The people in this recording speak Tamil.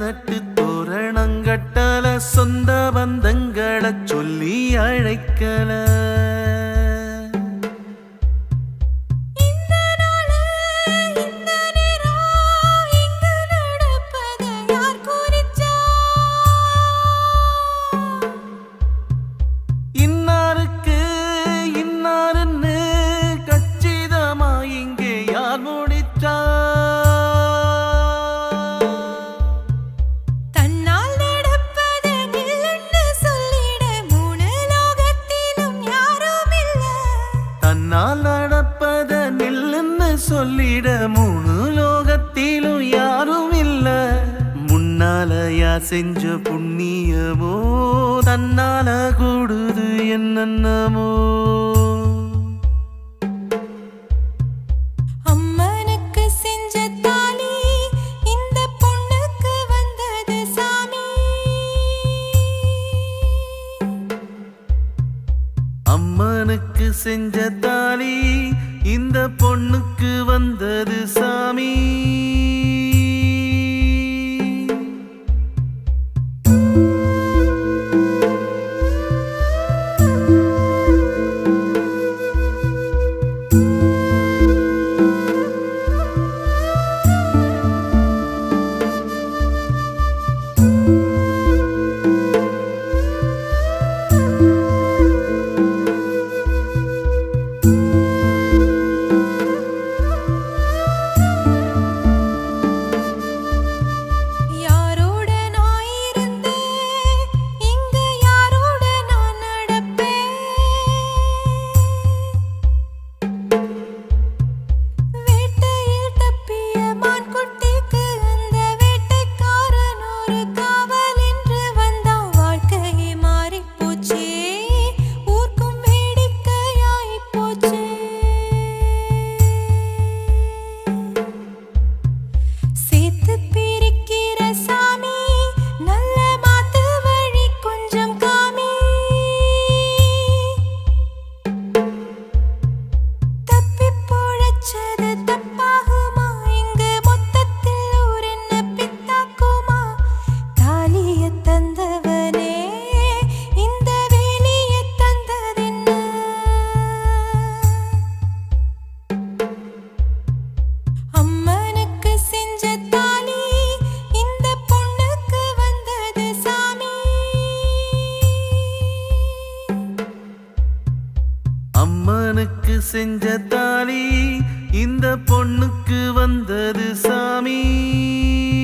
நட்டு தோரணங்கட்டல சொந்த பந்தங்களை சொல்லி அழைக்கல இந்த நாளு இந்த நேரம் இங்கு நடப்பது யார் குறிச்சா இன்னாருக்கு இன்னாருன்னு கச்சிதமா இங்கே யார் முடிச்சா தன்னால் நடப்பது நில்லுன்னு சொல்லிட மூணு லோகத்திலும் யாரும் இல்ல தன்னால் நடப்பத நில்லுன்னு சொல்லிட மூணு லோகத்திலும் யாரும் இல்ல முன்னாலயா செஞ்ச புண்ணியமோ தன்னால கூடுது என்னென்னமோ அம்மனுக்கு செஞ்ச தாலி இந்த பொண்ணுக்கு வந்தது சாமி அம்மனுக்கு செஞ்ச தாலி இந்த பொண்ணுக்கு வந்தது சாமி யாரோட நான் இருந்து இங்க யாரோட நான் நடப்பேன் வேட்டையில் தப்பிய மான் குட்டிக்கு அந்த வேட்டைக்காரன் ஒரு காவல் என்று வந்தான் வாழ்க்கையே மாறி போச்சே ஊர்க்கும் வேடிக்கையாய் போச்சே சேர்த்து பிரிக்கிற சாமி நல்ல மாத்து வழி கொஞ்சம் காமி தப்பி பொழைச்சது தப்பாகுமா இங்க மொத்தத்தில் ஊர் என்ன பித்தாக்குமா தாலிய தந்தவனே இந்த வேலிய தந்ததென்ன அம்மனுக்கு செஞ்ச தாலி இந்த பொண்ணுக்கு வந்தது சாமி அம்மனுக்கு செஞ்ச தாலி இந்த பொண்ணுக்கு வந்தது சாமி